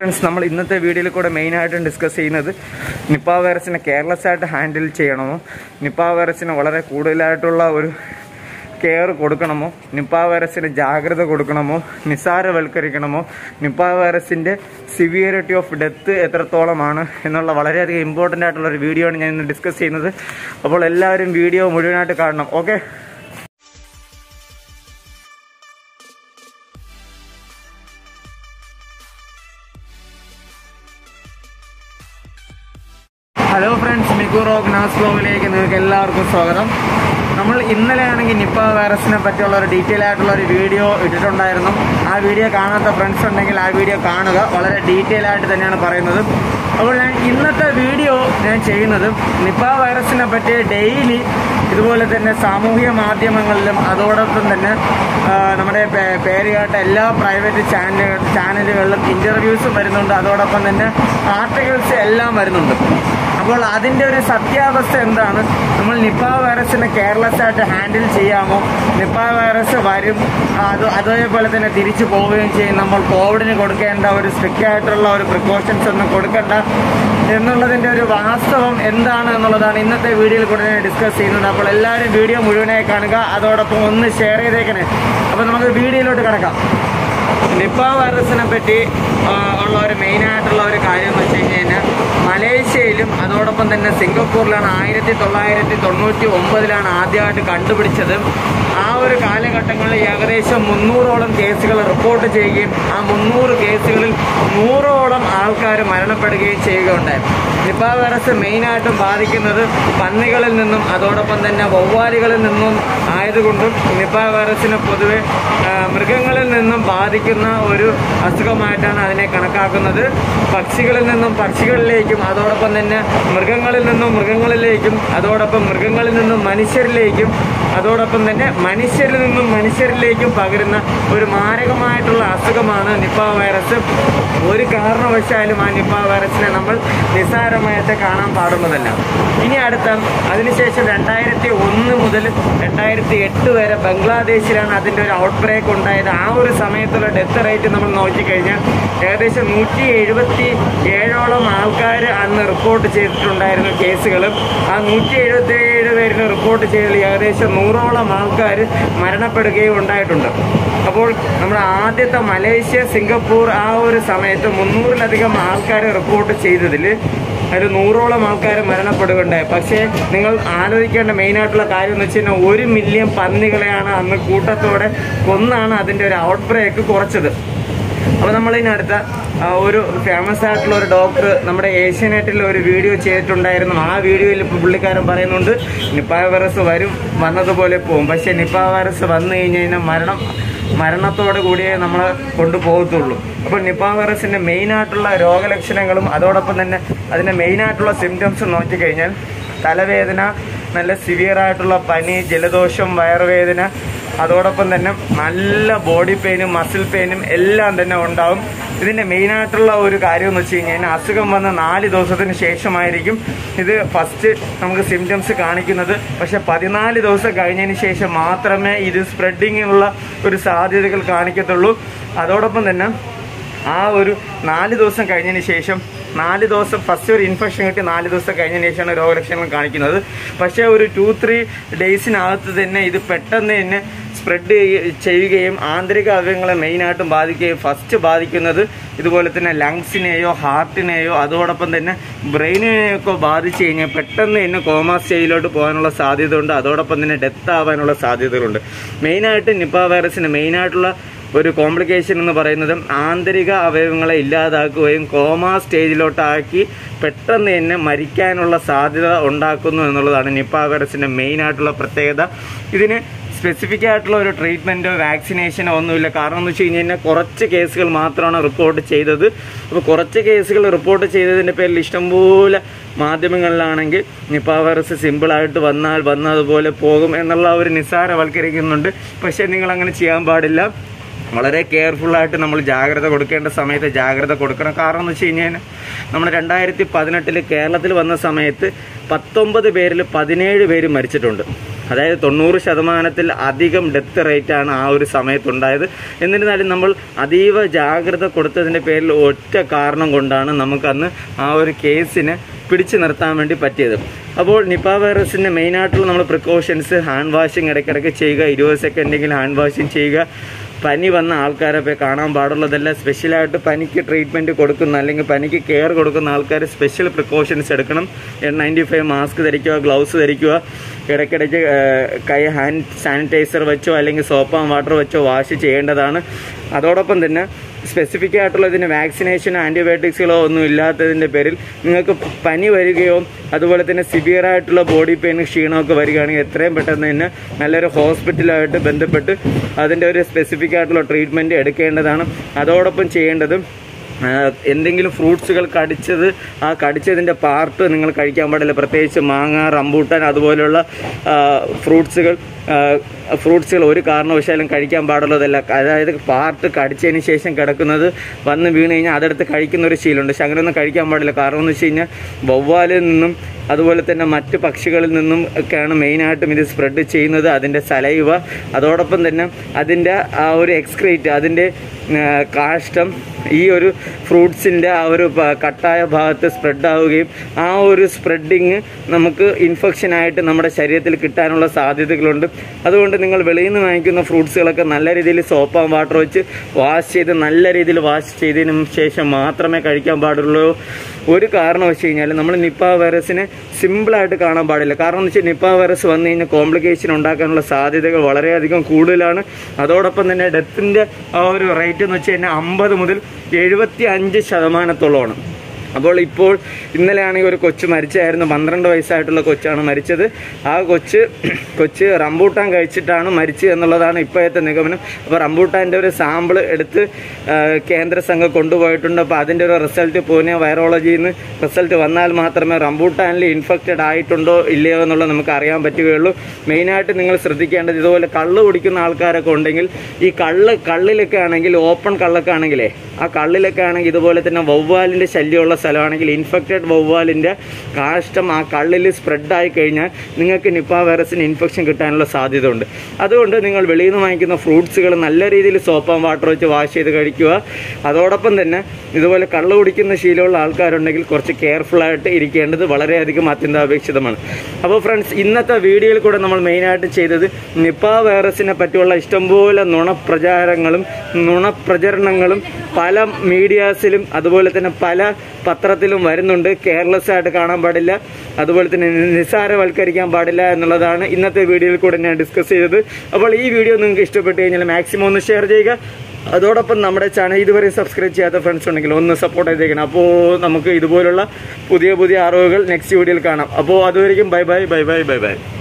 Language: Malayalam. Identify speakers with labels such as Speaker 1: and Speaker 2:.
Speaker 1: ഫ്രണ്ട്സ് നമ്മൾ ഇന്നത്തെ വീഡിയോയിൽ കൂടെ മെയിനായിട്ടും ഡിസ്കസ് ചെയ്യുന്നത് നിപ്പ വൈറസിനെ കെയർലെസ് ആയിട്ട് ഹാൻഡിൽ ചെയ്യണമോ നിപ്പ വൈറസിന് വളരെ കൂടുതലായിട്ടുള്ള ഒരു കെയർ കൊടുക്കണമോ നിപ്പ വൈറസിന് ജാഗ്രത കൊടുക്കണമോ നിസ്സാരവൽക്കരിക്കണമോ നിപ്പ വൈറസിൻ്റെ സിവിയറിറ്റി ഓഫ് ഡെത്ത് എത്രത്തോളമാണ് എന്നുള്ള വളരെയധികം ഇമ്പോർട്ടൻ്റ് ആയിട്ടുള്ള ഒരു വീഡിയോ ആണ് ഞാൻ ഇന്ന് ഡിസ്കസ് ചെയ്യുന്നത് അപ്പോൾ എല്ലാവരും വീഡിയോ മുഴുവനായിട്ട് കാണണം okay hello friends Mikku rock നാസ്ലോവിലേക്ക് നിങ്ങൾക്ക് എല്ലാവർക്കും സ്വാഗതം നമ്മൾ ഇന്നലെ ആണെങ്കിൽ നിപ്പ വൈറസിനെ പറ്റിയുള്ള ഒരു ഡീറ്റെയിൽ ആയിട്ടുള്ള ഒരു വീഡിയോ ഇട്ടിട്ടുണ്ടായിരുന്നു ആ വീഡിയോ കാണാത്ത ഫ്രണ്ട്സ് ഉണ്ടെങ്കിൽ ആ വീഡിയോ കാണുക വളരെ ഡീറ്റെയിൽ ആയിട്ട് തന്നെയാണ് പറയുന്നത് അപ്പോൾ ഞാൻ ഇന്നത്തെ വീഡിയോ ഞാൻ ചെയ്യുന്നത് നിപ്പ വൈറസിനെ പറ്റി ഡെയിലി ഇതുപോലെ തന്നെ സാമൂഹിക മാധ്യമങ്ങളിലും അതോടൊപ്പം തന്നെ ആ, നമ്മുടെ പേ- പേര് കേട്ട എല്ലാ പ്രൈവറ്റ് ചാനൽ ചാനലുകളിലും ഇൻ്റർവ്യൂസും വരുന്നുണ്ട് അതോടൊപ്പം തന്നെ ആർട്ടിക്കിൾസ് എല്ലാം വരുന്നുണ്ട് അപ്പോൾ അതിൻ്റെ ഒരു സത്യാവസ്ഥ എന്താണ് നമ്മൾ നിപ്പ വൈറസിനെ കെയർലെസ് ആയിട്ട് ഹാൻഡിൽ ചെയ്യാമോ നിപ്പ വൈറസ് വരും അത് അതേപോലെ തന്നെ തിരിച്ചു പോവുകയും ചെയ്യും നമ്മൾ കോവിഡിന് കൊടുക്കേണ്ട ഒരു സ്ട്രിക്റ്റ് ആയിട്ടുള്ള ഒരു പ്രിക്കോഷൻസ് ഒന്നും കൊടുക്കണ്ട എന്നുള്ളതിൻ്റെ ഒരു വാസ്തവം എന്താണ് എന്നുള്ളതാണ് ഇന്നത്തെ വീഡിയോയിൽ കൂടെ ഞാൻ ഡിസ്കസ് ചെയ്യുന്നത് അപ്പോൾ എല്ലാവരും വീഡിയോ മുഴുവനായി കാണുക അതോടൊപ്പം ഒന്ന് ഷെയർ ചെയ്തേക്കണേ അപ്പോൾ നമുക്ക് വീഡിയോയിലോട്ട് കിടക്കാം നിപ്പ വൈറസിനെ പറ്റി ആ, ഉള്ള ഒരു മെയിൻ ആയിട്ടുള്ള ഒരു കാര്യം എന്ന് വെച്ച് കഴിഞ്ഞ് കഴിഞ്ഞാൽ മലേഷ്യയിലും അതോടൊപ്പം തന്നെ സിംഗപ്പൂരിലാണ് ആയിരത്തി തൊള്ളായിരത്തി തൊണ്ണൂറ്റി ഒമ്പതിലാണ് ആദ്യമായിട്ട് കണ്ടുപിടിച്ചത് ആ ഒരു കാലഘട്ടങ്ങളിൽ ഏകദേശം മുന്നൂറോളം കേസുകൾ റിപ്പോർട്ട് ചെയ്യുകയും ആ മുന്നൂറ് കേസുകളിൽ നൂറോളം ആൾക്കാർ മരണപ്പെടുകയും ചെയ്യുകയുണ്ടായി നിപ്പ വൈറസ് മെയിനായിട്ടും ബാധിക്കുന്നത് പന്നികളിൽ നിന്നും അതോടൊപ്പം തന്നെ വവ്വാലുകളിൽ നിന്നും ആയതുകൊണ്ടും നിപ്പ വൈറസിന് പൊതുവെ ആ, മൃഗങ്ങളിൽ നിന്നും ബാധിക്കുന്ന ഒരു അസുഖമായിട്ടാണ് അതിനെ കണക്കാക്കുന്നത് പക്ഷികളിൽ നിന്നും പക്ഷികളിലേക്കും അതോടൊപ്പം തന്നെ മൃഗങ്ങളിൽ നിന്നും മൃഗങ്ങളിലേക്കും അതോടൊപ്പം മൃഗങ്ങളിൽ നിന്നും മനുഷ്യരിലേക്കും അതോടൊപ്പം തന്നെ മനുഷ്യരിൽ നിന്നും മനുഷ്യരിലേക്കും പകരുന്ന ഒരു മാരകമായിട്ടുള്ള അസുഖമാണ് നിപ്പ വൈറസ് ഒരു കാരണവശാലും ആ നിപ്പ വൈറസിനെ നമ്മൾ നിസ്സാരമായിട്ട് കാണാൻ പാടുള്ളതല്ല ഇനി അടുത്ത അതിനുശേഷം രണ്ടായിരത്തി ഒന്ന് മുതൽ രണ്ടായിരത്തി എട്ട് വരെ ബംഗ്ലാദേശിലാണ് അതിൻ്റെ ഒരു ഔട്ട് ബ്രേക്ക് ഉണ്ടായത് ആ ഒരു സമയത്തുള്ള ഡെത്ത് റേറ്റ് നമ്മൾ നോക്കിക്കഴിഞ്ഞാൽ ഏകദേശം നൂറ്റി എഴുപത്തി ഏഴോളം ആൾക്കാർ അന്ന് റിപ്പോർട്ട് ചെയ്തിട്ടുണ്ടായിരുന്നു കേസുകളും ആ നൂറ്റി എഴുപത്തി ഏഴ് പേരിന് റിപ്പോർട്ട് ചെയ്തതിൽ ഏകദേശം നൂറോളം ആൾക്കാർ മരണപ്പെടുകയും ഉണ്ടായിട്ടുണ്ട് അപ്പോൾ നമ്മുടെ ആദ്യത്തെ മലേഷ്യ സിംഗപ്പൂർ ആ ഒരു സമയത്ത് മുന്നൂറിലധികം ആൾക്കാർ റിപ്പോർട്ട് ചെയ്തതിൽ ഒരു നൂറോളം ആൾക്കാർ മരണപ്പെടുകയുണ്ടായി പക്ഷേ നിങ്ങൾ ആലോചിക്കേണ്ട മെയിനായിട്ടുള്ള കാര്യം എന്ന് വെച്ച് കഴിഞ്ഞാൽ ഒരു മില്യൺ പന്നികളെയാണ് അന്ന് കൂട്ടത്തോടെ കൊന്നാണ് അതിൻ്റെ ഒരു ഔട്ട് ബ്രേക്ക് കുറച്ചത് അപ്പോൾ നമ്മൾ ഇതിനടുത്ത ആ, ഒരു ഫേമസ് ആയിട്ടുള്ള ഒരു ഡോക്ടർ നമ്മുടെ ഏഷ്യാനെറ്റിൽ ഒരു വീഡിയോ ചെയ്തിട്ടുണ്ടായിരുന്നു ആ വീഡിയോയിൽ ഇപ്പോൾ പുള്ളിക്കാരൻ പറയുന്നുണ്ട് നിപ്പ വൈറസ് വരും വന്നതുപോലെ പോകും പക്ഷേ നിപ്പ വൈറസ് വന്നു കഴിഞ്ഞ് കഴിഞ്ഞാൽ മരണം മരണത്തോട് കൂടിയേ നമ്മൾ കൊണ്ടുപോകത്തുള്ളൂ അപ്പോൾ നിപ്പ വൈറസിൻ്റെ മെയിനായിട്ടുള്ള രോഗലക്ഷണങ്ങളും അതോടൊപ്പം തന്നെ അതിൻ്റെ മെയിനായിട്ടുള്ള സിംറ്റംസ് നോക്കിക്കഴിഞ്ഞാൽ തലവേദന നല്ല സിവിയർ ആയിട്ടുള്ള പനി ജലദോഷം വയറുവേദന അതോടൊപ്പം തന്നെ നല്ല ബോഡി പെയിനും മസിൽ പെയിനും എല്ലാം തന്നെ ഉണ്ടാവും ഇതിൻ്റെ മെയിനായിട്ടുള്ള ഒരു കാര്യം എന്ന് വെച്ച് കഴിഞ്ഞാൽ അസുഖം വന്ന നാല് ദിവസത്തിന് ശേഷമായിരിക്കും ഇത് ഫസ്റ്റ് നമുക്ക് സിംറ്റംസ് കാണിക്കുന്നത് പക്ഷെ പതിനാല് ദിവസം കഴിഞ്ഞതിന് ശേഷം മാത്രമേ ഇത് സ്പ്രെഡിങ്ങിനുള്ള ഒരു സാധ്യതകൾ കാണിക്കത്തുള്ളൂ അതോടൊപ്പം തന്നെ ആ ഒരു നാല് ദിവസം കഴിഞ്ഞതിന് ശേഷം നാല് ദിവസം ഫസ്റ്റ് ഒരു ഇൻഫെക്ഷൻ കിട്ടി നാല് ദിവസം കഴിഞ്ഞതിന് ശേഷമാണ് രോഗലക്ഷണങ്ങൾ കാണിക്കുന്നത് പക്ഷേ ഒരു ടു ത്രീ ഡേയ്സിനകത്ത് തന്നെ ഇത് പെട്ടെന്ന് തന്നെ സ്പ്രെഡ് ചെയ്യുകയും ആന്തരിക അവയവങ്ങളെ മെയിനായിട്ടും ബാധിക്കുകയും ഫസ്റ്റ് ബാധിക്കുന്നത് ഇതുപോലെ തന്നെ ലങ്സിനെയോ ഹാർട്ടിനെയോ അതോടൊപ്പം തന്നെ ബ്രെയിനിനെയൊക്കെ ബാധിച്ചു കഴിഞ്ഞാൽ പെട്ടെന്ന് തന്നെ കോമ സ്റ്റേജിലോട്ട് പോകാനുള്ള സാധ്യത ഉണ്ട് അതോടൊപ്പം തന്നെ ഡെത്ത് ആവാനുള്ള സാധ്യതകളുണ്ട് മെയിനായിട്ട് നിപ്പ വൈറസിന് മെയിനായിട്ടുള്ള ഒരു കോംപ്ലിക്കേഷൻ എന്ന് പറയുന്നത് ആന്തരിക അവയവങ്ങളെ ഇല്ലാതാക്കുകയും കോമ സ്റ്റേജിലോട്ടാക്കി പെട്ടെന്ന് തന്നെ മരിക്കാനുള്ള സാധ്യത ഉണ്ടാക്കുന്നു എന്നുള്ളതാണ് നിപ്പ വൈറസിൻ്റെ മെയിനായിട്ടുള്ള പ്രത്യേകത ഇതിന് സ്പെസിഫിക് ആയിട്ടുള്ള ഒരു ട്രീറ്റ്മെൻറ്റോ വാക്സിനേഷനോ ഒന്നുമില്ല കാരണം എന്ന് വെച്ച് കഴിഞ്ഞാൽ കുറച്ച് കേസുകൾ മാത്രമാണ് റിപ്പോർട്ട് ചെയ്തത് അപ്പോൾ കുറച്ച് കേസുകൾ റിപ്പോർട്ട് ചെയ്തതിൻ്റെ പേരിൽ ഇഷ്ടംപോലെ മാധ്യമങ്ങളിലാണെങ്കിൽ നിപ്പ വൈറസ് സിമ്പിളായിട്ട് വന്നാൽ വന്നതുപോലെ പോകും എന്നുള്ള ഒരു നിസ്സാരവൽക്കരിക്കുന്നുണ്ട് പക്ഷേ നിങ്ങൾ അങ്ങനെ ചെയ്യാൻ പാടില്ല വളരെ കെയർഫുള്ളായിട്ട് നമ്മൾ ജാഗ്രത കൊടുക്കേണ്ട സമയത്ത് ജാഗ്രത കൊടുക്കണം കാരണം എന്ന് വെച്ച് കഴിഞ്ഞാൽ നമ്മൾ രണ്ടായിരത്തി പതിനെട്ടിൽ കേരളത്തിൽ വന്ന സമയത്ത് പത്തൊമ്പത് പേരിൽ പതിനേഴ് പേര് മരിച്ചിട്ടുണ്ട് അതായത് തൊണ്ണൂറ് ശതമാനത്തിൽ അധികം ഡെത്ത് റേറ്റാണ് ആ ഒരു സമയത്തുണ്ടായത് എന്നിരുന്നാലും നമ്മൾ അതീവ ജാഗ്രത കൊടുത്തതിൻ്റെ പേരിൽ ഒറ്റ കാരണം കൊണ്ടാണ് നമുക്കന്ന് ആ ഒരു കേസിനെ പിടിച്ചു നിർത്താൻ വേണ്ടി പറ്റിയത് അപ്പോൾ നിപ്പ വൈറസിൻ്റെ മെയിനായിട്ടുള്ള നമ്മൾ പ്രിക്കോഷൻസ് ഹാൻഡ് വാഷിങ് ഇടയ്ക്കിടയ്ക്ക് ചെയ്യുക ഇരുപത് സെക്കൻഡെങ്കിലും ഹാൻഡ് വാഷിങ് ചെയ്യുക പനി വന്ന ആൾക്കാരെ പോയി കാണാൻ പാടുള്ളതല്ല സ്പെഷ്യലായിട്ട് പനിക്ക് ട്രീറ്റ്മെൻറ്റ് കൊടുക്കുന്ന അല്ലെങ്കിൽ പനിക്ക് കെയർ കൊടുക്കുന്ന ആൾക്കാർ സ്പെഷ്യൽ പ്രിക്കോഷൻസ് എടുക്കണം എൻ നയൻറ്റി ഫൈവ് മാസ്ക് ധരിക്കുക ഗ്ലൗസ് ധരിക്കുക ഇടയ്ക്കിടയ്ക്ക് ഏഹ്, കൈ ഹാൻഡ് സാനിറ്റൈസർ വെച്ചോ അല്ലെങ്കിൽ സോപ്പ് ആൻഡ് വാട്ടർ വെച്ചോ വാഷ് ചെയ്യേണ്ടതാണ് അതോടൊപ്പം തന്നെ സ്പെസിഫിക് ആയിട്ടുള്ള ഇതിന് വാക്സിനേഷനോ ആൻറ്റിബയോട്ടിക്സുകളോ ഒന്നും ഇല്ലാത്തതിൻ്റെ പേരിൽ നിങ്ങൾക്ക് പനി വരികയോ അതുപോലെ തന്നെ സിവിയർ ആയിട്ടുള്ള ബോഡി പെയിൻ ക്ഷീണമൊക്കെ വരികയാണെങ്കിൽ എത്രയും പെട്ടെന്ന് തന്നെ നല്ലൊരു ഹോസ്പിറ്റലുമായിട്ട് ബന്ധപ്പെട്ട് അതിൻ്റെ ഒരു സ്പെസിഫിക് ആയിട്ടുള്ള ട്രീറ്റ്മെൻറ്റ് എടുക്കേണ്ടതാണ് അതോടൊപ്പം ചെയ്യേണ്ടത് ആ, എന്തെങ്കിലും ഫ്രൂട്ട്സുകൾ കടിച്ചത് ആ കടിച്ചതിൻ്റെ പാർട്ട് നിങ്ങൾ കഴിക്കാൻ പാടില്ല പ്രത്യേകിച്ച് മാങ്ങ റംബൂട്ടാൻ അതുപോലെയുള്ള ഫ്രൂട്ട്സുകൾ ഫ്രൂട്ട്സുകൾ ഒരു കാരണവശാലും കഴിക്കാൻ പാടുള്ളതല്ല അതായത് പാർട്ട് കടിച്ചതിന് ശേഷം കിടക്കുന്നത് വന്ന് വീണ് കഴിഞ്ഞാൽ അതെടുത്ത് കഴിക്കുന്ന ഒരു ശീലമുണ്ട് പക്ഷെ അങ്ങനെയൊന്നും കഴിക്കാൻ പാടില്ല കാരണം എന്ന് വെച്ച് കഴിഞ്ഞാൽ വവ്വാലിൽ നിന്നും അതുപോലെ തന്നെ മറ്റ് പക്ഷികളിൽ നിന്നും ഒക്കെയാണ് മെയിനായിട്ടും ഇത് സ്പ്രെഡ് ചെയ്യുന്നത് അതിൻ്റെ സലൈവ അതോടൊപ്പം തന്നെ അതിൻ്റെ ആ ഒരു എക്സ്ക്രീറ്റ് അതിൻ്റെ ആ, കാഷ്ടം ഈ ഒരു ഫ്രൂട്ട്സിൻ്റെ ആ ഒരു പ- കട്ടായ ഭാഗത്ത് സ്പ്രെഡ് ആവുകയും ആ ഒരു സ്പ്രെഡിങ് നമുക്ക് ഇൻഫെക്ഷനായിട്ട് നമ്മുടെ ശരീരത്തിൽ കിട്ടാനുള്ള സാധ്യതകളുണ്ട് അതുകൊണ്ട് നിങ്ങൾ വെളിയിൽ നിന്ന് വാങ്ങിക്കുന്ന ഫ്രൂട്ട്സുകളൊക്കെ നല്ല രീതിയിൽ സോപ്പ് ആൻഡ് വാട്ടർ വെച്ച് വാഷ് ചെയ്ത് നല്ല രീതിയിൽ വാഷ് ചെയ്തതിന് ശേഷം മാത്രമേ കഴിക്കാൻ പാടുള്ളൂ ഒരു കാരണം വെച്ച് കഴിഞ്ഞാൽ നമ്മൾ നിപ്പ വൈറസിനെ സിമ്പിളായിട്ട് കാണാൻ പാടില്ല കാരണം എന്ന് വെച്ചാൽ നിപ്പ വൈറസ് വന്നു കഴിഞ്ഞാൽ കോംപ്ലിക്കേഷൻ ഉണ്ടാക്കാനുള്ള സാധ്യതകൾ വളരെയധികം കൂടുതലാണ് അതോടൊപ്പം തന്നെ ഡെത്തിൻ്റെ ആ ഒരു റേറ്റ് എന്ന് വെച്ച് കഴിഞ്ഞാൽ അമ്പത് മുതൽ എഴുപത്തി അഞ്ച് ശതമാനത്തോളമാണ് അപ്പോൾ ഇപ്പോൾ ഇന്നലെയാണെങ്കിൽ ഒരു കൊച്ചു മരിച്ചായിരുന്നു പന്ത്രണ്ട് വയസ്സായിട്ടുള്ള കൊച്ചാണ് മരിച്ചത് ആ കൊച്ച് കൊച്ച് റംബൂട്ടാൻ കഴിച്ചിട്ടാണ് മരിച്ചത് എന്നുള്ളതാണ് ഇപ്പോഴത്തെ നിഗമനം അപ്പോൾ റംബൂട്ടാൻ്റെ ഒരു സാമ്പിൾ എടുത്ത് ആ, കേന്ദ്ര സംഘം കൊണ്ടുപോയിട്ടുണ്ട് അപ്പോൾ അതിൻ്റെ ഒരു റിസൾട്ട് പൂനെ വൈറോളജിയിൽ നിന്ന് റിസൾട്ട് വന്നാൽ മാത്രമേ റംബൂട്ടാനിൽ ഇൻഫെക്റ്റഡ് ആയിട്ടുണ്ടോ ഇല്ലയോ എന്നുള്ളത് നമുക്ക് അറിയാൻ പറ്റുകയുള്ളൂ മെയിനായിട്ട് നിങ്ങൾ ശ്രദ്ധിക്കേണ്ടത് ഇതുപോലെ കള്ള് കുടിക്കുന്ന ആൾക്കാരൊക്കെ ഉണ്ടെങ്കിൽ ഈ കള്ള് കള്ളിലൊക്കെ ആണെങ്കിൽ ഓപ്പൺ കള്ളൊക്കെ ആണെങ്കിലേ ആ കള്ളിലൊക്കെ ആണെങ്കിൽ ഇതുപോലെ തന്നെ വവ്വാലിൻ്റെ ശല്യമുള്ള സ്ഥലമാണെങ്കിൽ ഇൻഫെക്റ്റഡ് വവ്വാലിൻ്റെ കാഷ്ടം ആ കള്ളിൽ സ്പ്രെഡായി കഴിഞ്ഞാൽ നിങ്ങൾക്ക് നിപ്പ വൈറസിന് ഇൻഫെക്ഷൻ കിട്ടാനുള്ള സാധ്യത ഉണ്ട് അതുകൊണ്ട് നിങ്ങൾ വെളിയിൽ നിന്ന് വാങ്ങിക്കുന്ന ഫ്രൂട്ട്സുകൾ നല്ല രീതിയിൽ സോപ്പ് ആൻഡ് വാട്ടർ വെച്ച് വാഷ് ചെയ്ത് കഴിക്കുക അതോടൊപ്പം തന്നെ ഇതുപോലെ കള്ള് കുടിക്കുന്ന ശീലമുള്ള ആൾക്കാരുണ്ടെങ്കിൽ കുറച്ച് കെയർഫുൾ ആയിട്ട് ഇരിക്കേണ്ടത് വളരെയധികം അത്യന്താപേക്ഷിതമാണ് അപ്പോൾ ഫ്രണ്ട്സ് ഇന്നത്തെ വീഡിയോയിൽ കൂടെ നമ്മൾ മെയിനായിട്ട് ചെയ്തത് നിപ്പ വൈറസിനെ പറ്റിയുള്ള ഇഷ്ടംപോലെ നുണപ്രചാരങ്ങളും നുണപ്രചരണങ്ങളും പല മീഡിയാസിലും അതുപോലെ തന്നെ പല പത്രത്തിലും വരുന്നുണ്ട് കെയർലെസ് ആയിട്ട് കാണാൻ പാടില്ല അതുപോലെ തന്നെ നിസ്സാരവൽക്കരിക്കാൻ പാടില്ല എന്നുള്ളതാണ് ഇന്നത്തെ വീഡിയോയിൽ കൂടെ ഞാൻ ഡിസ്കസ് ചെയ്തത് അപ്പോൾ ഈ വീഡിയോ നിങ്ങൾക്ക് ഇഷ്ടപ്പെട്ട് കഴിഞ്ഞാൽ മാക്സിമം ഒന്ന് ഷെയർ ചെയ്യുക അതോടൊപ്പം നമ്മുടെ ചാനൽ ഇതുവരെ സബ്സ്ക്രൈബ് ചെയ്യാത്ത ഫ്രണ്ട്സ് ഉണ്ടെങ്കിൽ ഒന്ന് സപ്പോർട്ട് ചെയ്തേക്കണം അപ്പോൾ നമുക്ക് ഇതുപോലുള്ള പുതിയ പുതിയ അറിവുകൾ നെക്സ്റ്റ് വീഡിയോയിൽ കാണാം അപ്പോൾ അതുവരെയും bye bye bye bye bye by